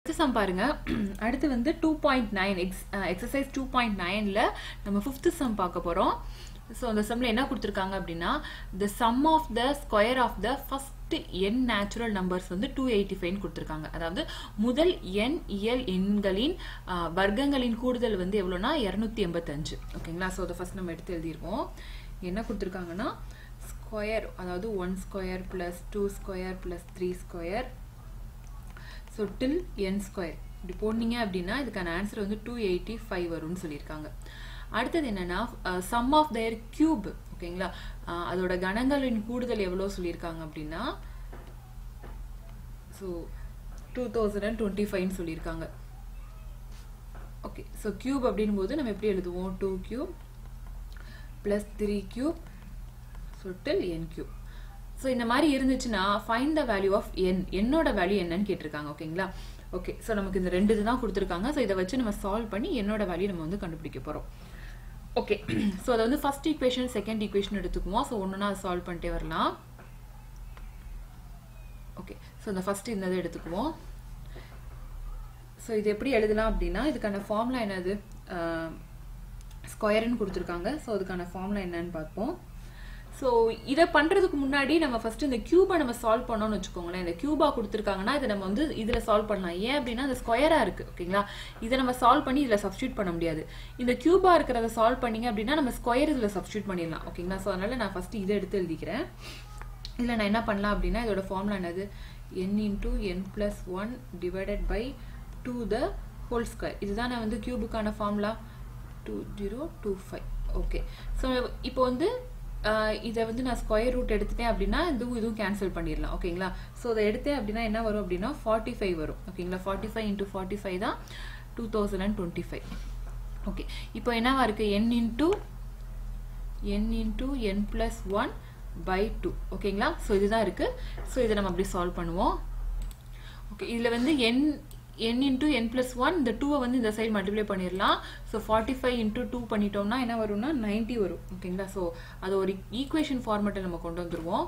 some பாருங்க அடுத்து வந்து two point nine ex exercise two point நைனில் நம்ம ஃபிஃப்த்து சம் பார்க்க போகிறோம் ஸோ அந்த சம்மில் என்ன கொடுத்துருக்காங்க அப்படின்னா the sum of the square of the first n natural numbers வந்து டூ எயிட்டி ஃபைவ்னு கொடுத்துருக்காங்க அதாவது முதல் எண் இயல் எண்களின் அஹ், வர்க்கங்களின் கூடுதல் வந்து எவ்வளோனா இரநூத்தி எண்பத்தஞ்சு ஓகேங்களா ஸோ அதை ஃபஸ்ட் நம்ம எடுத்து எழுதியிருக்கோம் என்ன கொடுத்துருக்காங்கன்னா ஸ்கொயர் அதாவது one square plus two square plus three square so till n square இப்படி போனீங்க அப்படின்னா இதுக்கான ஆன்சர் வந்து டூ எயிட்டி ஃபைவ் வரும்னு சொல்லியிருக்காங்க அடுத்தது என்னன்னா சம் ஆஃப் their கியூப் ஓகேங்களா அஹ், அதோட கணங்களின் கூடுதல் எவ்வளோ சொல்லியிருக்காங்க அப்படின்னா so two thousand and twenty ஃபைவ்னு சொல்லியிருக்காங்க ஓகே ஸோ கியூப் அப்படின் போது நம்ம எப்படி எழுதுவோம் two cube plus three cube so till n cube so இந்த மாதிரி இருந்துச்சுன்னா find the value of n என்னோட வேல்யூ என்னன்னு கேட்டிருக்காங்க ஓகேங்களா ஓகே ஸோ நமக்கு இந்த ரெண்டு இதுதான் கொடுத்துருக்காங்க ஸோ இதை வச்சு நம்ம சால்வ் பண்ணி என்னோட வேல்யூ நம்ம வந்து கண்டுபிடிக்க போகிறோம் ஓகே ஸோ அதை வந்து ஃபர்ஸ்ட் ஈக்குவேஷன் செகண்ட் ஈக்குவேஷன் எடுத்துக்குவோம் ஸோ ஒன்றுனா அதை சால்வ் பண்ணிட்டே வரலாம் ஓகே ஸோ இந்த ஃபர்ஸ்ட் இந்த இதை எடுத்துக்குவோம் ஸோ இது எப்படி எழுதலாம் அப்படின்னா இதுக்கான ஃபார்முலா என்னது ஸ்கொயர்னு கொடுத்துருக்காங்க ஸோ அதுக்கான ஃபார்முலா என்னன்னு பார்ப்போம் ஸோ இதை பண்ணுறதுக்கு முன்னாடி நம்ம ஃபர்ஸ்ட் இந்த கியூபை நம்ம சால்வ் பண்ணோம்னு வச்சுக்கோங்களேன் இந்த கியூபா கொடுத்துருக்காங்கன்னா இதை நம்ம வந்து இதில் சால்வ் பண்ணலாம் ஏன் அப்படின்னா அது ஸ்கொயராக இருக்குது ஓகேங்களா இதை நம்ம சால்வ் பண்ணி இதில் சப்ஸ்டியூட் பண்ண முடியாது இந்த கியூபா இருக்கிறத சால்வ் பண்ணீங்க அப்படின்னா நம்ம ஸ்கொயர் இதில் சப்ஸ்டியூட் பண்ணிடலாம் ஓகேங்களா ஸோ அதனால நான் ஃபர்ஸ்ட் இதை எடுத்து எழுதிக்கிறேன் இதில் நான் என்ன பண்ணலாம் அப்படின்னா இதோட ஃபார்முலா என்னது n into n plus one divided by two the whole square இதுதான் நான் வந்து கியூபுக்கான formula two zero two five okay so இப்போ வந்து ஆஹ், இதை வந்து நான் ஸ்கொயர் ரூட் எடுத்துட்டேன் அப்படின்னா இதுவும் இதுவும் கேன்சல் பண்ணிடலாம் ஓகேங்களா ஸோ அதை எடுத்தேன் அப்படின்னா என்ன வரும் அப்படின்னா ஃபார்ட்டி ஃபைவ் வரும் ஓகேங்களா forty five into forty five தான் two thousand and twenty five okay இப்போ என்னவா இருக்குது n into n into n plus one by two ஓகேங்களா ஸோ இதுதான் இருக்குது ஸோ இதை நம்ம அப்படி சால்வ் பண்ணுவோம் ஓகே இதில் வந்து n n into n plus one இந்த டூவை வந்து இந்த சைடு மல்டிப்ளை பண்ணிடலாம் so forty five into two பண்ணிட்டோம்னா என்ன வரும்னா 90 வரும் ஓகேங்களா ஸோ அது ஒரு ஈக்குவேஷன் ஃபார்மேட்டை நம்ம கொண்டு வந்துருவோம்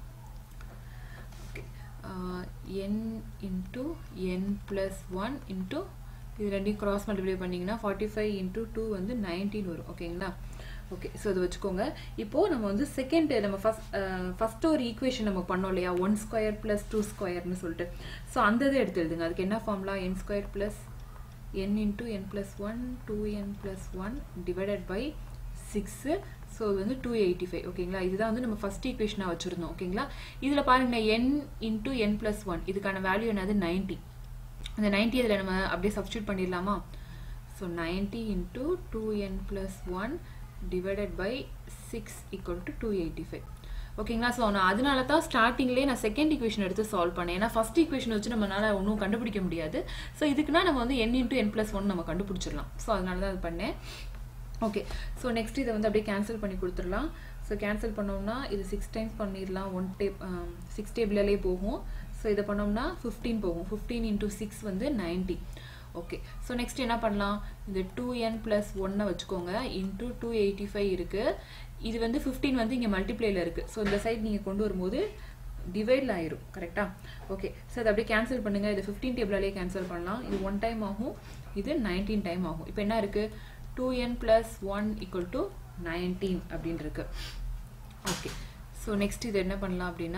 n into n plus one into இது ரெண்டையும் கிராஸ் மல்டிப்ளை பண்ணிங்கன்னா ஃபார்ட்டி ஃபைவ் இன்டூ டூ வந்து நைன்டீன் வரும் ஓகேங்களா ஓகே ஸோ இது வச்சுக்கோங்க இப்போது நம்ம வந்து செகண்ட் நம்ம ஃபஸ்ட் ஃபஸ்ட்டு ஒரு ஈக்குவேஷன் நம்ம பண்ணோம் இல்லையா ஒன் ஸ்கொயர் ப்ளஸ் டூ ஸ்கொயர்னு சொல்லிட்டு ஸோ அந்த இதை எடுத்து எழுதுங்க அதுக்கு என்ன formula n square plus n into n plus one two n plus one divided by six so இது வந்து டூ எயிட்டி ஃபைவ் ஓகேங்களா இதுதான் வந்து நம்ம ஃபஸ்ட் ஈக்குவேஷனாக வச்சுருந்தோம் ஓகேங்களா இதில் பாருங்க n into n plus one இதுக்கான வேல்யூ என்னது நைன்ட்டி அந்த நைன்ட்டி இதில் நம்ம அப்படியே சப்ஸ்டியூட் பண்ணிடலாமா so ninety into two n plus one divided by six equal to two eighty five ஓகேங்களா ஸோ நான் அதனால தான் ஸ்டார்டிங்லேயே நான் செகண்ட் ஈக்குவேஷன் எடுத்து சால்வ் பண்ணேன் ஏன்னா ஃபர்ஸ்ட் ஈக்குவேஷன் வச்சு நம்மளால ஒன்றும் கண்டுபிடிக்க முடியாது ஸோ இதுக்குன்னா நம்ம வந்து n into n plus one நம்ம கண்டுபிடிச்சிடலாம் ஸோ அதனால தான் அது பண்ணேன் ஓகே ஸோ நெக்ஸ்ட் இதை வந்து அப்படியே கேன்சல் பண்ணி கொடுத்துடலாம் ஸோ கேன்சல் பண்ணோம்னா இது சிக்ஸ் டைம்ஸ் பண்ணிடலாம் ஒன் டேப் சிக்ஸ் டேபிள்லேயே போகும் ஸோ இதை பண்ணோம்னா ஃபிஃப்டீன் போகும் ஃபிஃப்டீன் இன்டூ சிக்ஸ் வந்து நைன்ட்டி ஓகே ஸோ நெக்ஸ்ட் என்ன பண்ணலாம் இந்த டூ என் ப்ளஸ் ஒன்னை வச்சுக்கோங்க இன்டூ டூ எயிட்டி ஃபைவ் இருக்குது இது வந்து ஃபிஃப்டீன் வந்து இங்கே மல்டிப்ளேயில் இருக்குது ஸோ இந்த சைடு நீங்கள் கொண்டு வரும்போது டிவைடில் ஆயிரும் கரெக்டாக ஓகே ஸோ அதை அப்படியே கேன்சல் பண்ணுங்கள் இது ஃபிஃப்டீன் டேபிளாலே கேன்சல் பண்ணலாம் இது ஒன் டைம் ஆகும் இது நைன்டீன் டைம் ஆகும் இப்போ என்ன இருக்குது two n plus one equal to nineteen அப்படின்னு இருக்கு ஓகே ஸோ நெக்ஸ்ட் இது என்ன பண்ணலாம் அப்படின்னா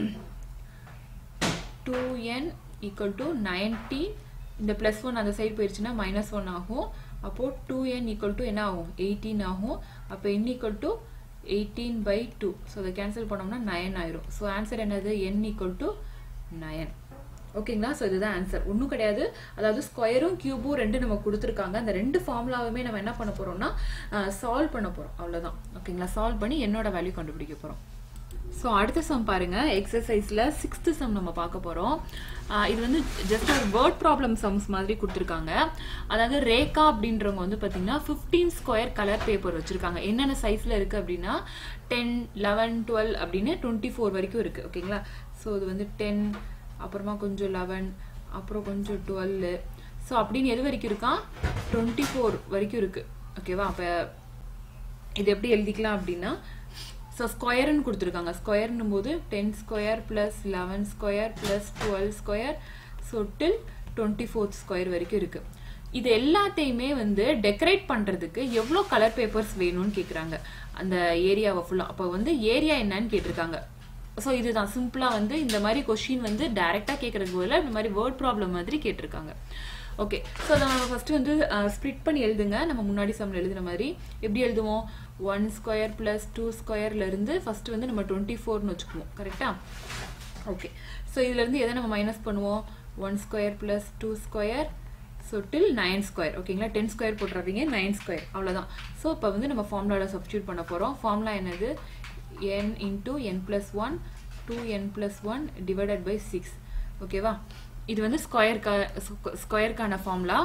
two n equal to ninety இந்த ப்ளஸ் ஒன் அந்த சைடு போயிடுச்சுன்னா மைனஸ் ஒன் ஆகும் அப்போது டூ என் ஈக்குவல் டு என்ன ஆகும் எயிட்டீன் ஆகும் அப்போ n equal to eighteen by two so அதை கேன்சல் பண்ணோம்னா நயன் ஆயிரும் ஸோ ஆன்சர் என்னது என் ஈக்குவல் டு நயன் ஓகேங்களா ஸோ இதுதான் ஆன்சர் ஒன்றும் கிடையாது அதாவது ஸ்கொயரும் கியூபும் ரெண்டு நம்ம கொடுத்துருக்காங்க அந்த ரெண்டு ஃபார்முலாவுமே நம்ம என்ன பண்ண போகிறோம்னா சால்வ் பண்ண போகிறோம் அவ்வளோதான் ஓகேங்களா சால்வ் பண்ணி என்னோட வேல்யூ கண்டுபிடிக்க போகிறோம் ஸோ அடுத்த சம் பாருங்க எக்ஸசைஸில் சிக்ஸ்த்து சம் நம்ம பார்க்க போகிறோம் இது வந்து ஜஸ்ட் ஒரு வேர்ட் ப்ராப்ளம் சம்ஸ் மாதிரி கொடுத்துருக்காங்க அதாவது ரேகா அப்படின்றவங்க வந்து பார்த்தீங்கன்னா ஃபிஃப்டீன் ஸ்கொயர் கலர் பேப்பர் வச்சுருக்காங்க என்னென்ன சைஸில் இருக்குது அப்படின்னா டென் லெவன் டுவெல் அப்படின்னு டுவெண்ட்டி ஃபோர் வரைக்கும் இருக்குது ஓகேங்களா ஸோ இது வந்து டென் அப்புறமா கொஞ்சம் லெவன் அப்புறம் கொஞ்சம் டுவெல்லு ஸோ அப்படின்னு எது வரைக்கும் இருக்கான் டுவெண்ட்டி ஃபோர் வரைக்கும் இருக்குது ஓகேவா அப்போ இது எப்படி எழுதிக்கலாம் அப்படின்னா ஸோ ஸ்கொயர்னு கொடுத்துருக்காங்க ஸ்கொயர்னும் போது ten square plus eleven square plus twelve square so till twenty fourth square வரைக்கும் இருக்கு இது எல்லாத்தையுமே வந்து டெக்கரேட் பண்றதுக்கு எவ்வளோ கலர் பேப்பர்ஸ் வேணும்னு கேட்குறாங்க அந்த ஏரியாவை ஃபுல்லாக அப்போ வந்து ஏரியா என்னன்னு கேட்டிருக்காங்க ஸோ இதுதான் சிம்பிளாக வந்து இந்த மாதிரி கொஷின் வந்து டைரெக்டாக கேட்கறதுக்கு பதிலாக இந்த மாதிரி வேர்ட் ப்ராப்ளம் மாதிரி கேட்டிருக்காங்க ஓகே ஸோ அதை நம்ம ஃபஸ்ட்டு வந்து ஸ்ப்ளிட் பண்ணி எழுதுங்க நம்ம முன்னாடி சம்மில் எழுதுன மாதிரி எப்படி எழுதுவோம் ஒன் ஸ்கொயர் ப்ளஸ் டூ ஸ்கொயர்லேருந்து ஃபஸ்ட்டு வந்து நம்ம டுவெண்ட்டி ஃபோர்னு வச்சுக்குவோம் கரெக்டாக ஓகே ஸோ இதுலேருந்து எதை நம்ம மைனஸ் பண்ணுவோம் one square plus two square so till nine square ஓகேங்களா டென் ஸ்கொயர் போட்டுறாதீங்க நைன் ஸ்கொயர் அவ்வளோதான் ஸோ இப்போ வந்து நம்ம ஃபார்முலாவில் சப்ஸ்டியூட் பண்ண போகிறோம் ஃபார்முலா என்னது n into n plus one two n plus one divided by six ஓகேவா இது வந்து ஸ்கொயர்க்கா ஸ்கொயருக்கான ஃபார்முலா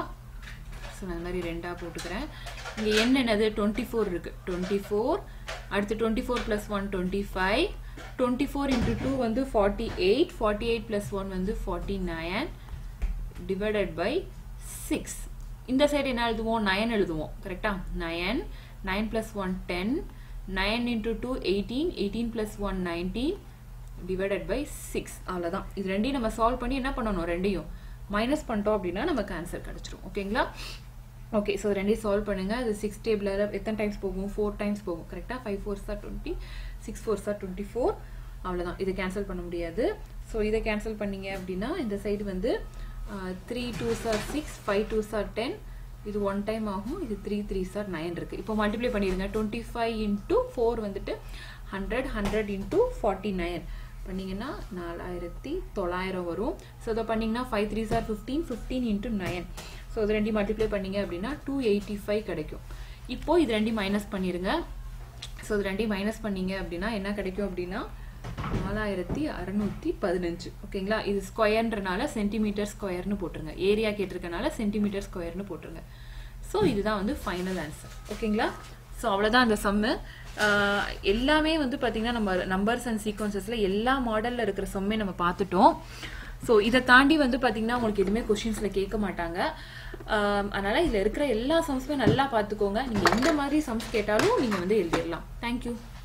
ஸோ நான் இந்த மாதிரி ரெண்டாக போட்டுக்கிறேன் இங்கே n என்னது டுவெண்ட்டி ஃபோர் இருக்குது டுவெண்ட்டி ஃபோர் அடுத்து twenty four plus one twenty five twenty four into two வந்து forty eight forty eight plus one வந்து forty nine divided by six இந்த சைடு என்ன எழுதுவோம் நயன் எழுதுவோம் கரெக்டா nine nine plus one ten nine into two eighteen eighteen plus one nineteen divided by six அவ்வளோதான் இது ரெண்டையும் நம்ம சால்வ் பண்ணி என்ன பண்ணணும் ரெண்டையும் மைனஸ் பண்ணிட்டோம் அப்படின்னா நமக்கு ஆன்சர் கிடச்சிரும் ஓகேங்களா ஓகே ஸோ ரெண்டையும் சால்வ் பண்ணுங்க அது சிக்ஸ் டேபிளில் எத்தனை டைம்ஸ் போகும் ஃபோர் டைம்ஸ் போகும் கரெக்டாக five fours are twenty six fours are twenty four அவ்வளோதான் இதை கேன்சல் பண்ண முடியாது ஸோ இதை கேன்சல் பண்ணீங்க அப்படின்னா இந்த சைடு வந்து three twos are six five twos are ten இது ஒன் டைம் ஆகும் இது த்ரீ த்ரீ சார் நைன் இருக்குது இப்போ மல்டிப்ளை பண்ணிடுங்க டுவெண்ட்டி ஃபைவ் இன்ட்டு ஃபோர் வந்துட்டு hundred hundred into forty nine பண்ணிங்கன்னா நாலாயிரத்தி தொள்ளாயிரம் வரும் ஸோ இதை பண்ணிங்கன்னா five threes are fifteen fifteen into nine so இது ரெண்டையும் மல்டிப்ளை பண்ணீங்க அப்படின்னா டூ எயிட்டி ஃபைவ் கிடைக்கும் இப்போ இது ரெண்டையும் மைனஸ் பண்ணிடுங்க ஸோ இது ரெண்டையும் மைனஸ் பண்ணீங்க அப்படின்னா என்ன கிடைக்கும் அப்படின்னா நாலாயிரத்தி அறநூற்றி பதினஞ்சு ஓகேங்களா இது ஸ்கொயர்ன்றனால சென்டிமீட்டர் ஸ்கொயர்னு போட்டுருங்க ஏரியா கேட்டிருக்கனால சென்டிமீட்டர் ஸ்கொயர்னு போட்டுருங்க ஸோ இதுதான் வந்து ஃபைனல் ஆன்சர் ஓகேங்களா ஸோ அவ்வளோதான் அந்த சம்மு எல்லாமே வந்து பார்த்திங்கன்னா நம்ம நம்பர்ஸ் அண்ட் சீக்வன்சஸில் எல்லா மாடலில் இருக்கிற சம்மே நம்ம பார்த்துட்டோம் ஸோ இதை தாண்டி வந்து பார்த்திங்கன்னா உங்களுக்கு எதுவுமே கொஷின்ஸில் கேட்க மாட்டாங்க அதனால் இதில் இருக்கிற எல்லா சம்ஸுமே நல்லா பார்த்துக்கோங்க நீங்கள் எந்த மாதிரி சம்ஸ் கேட்டாலும் நீங்கள் வந்து எழுதிடலாம் தேங்க்யூ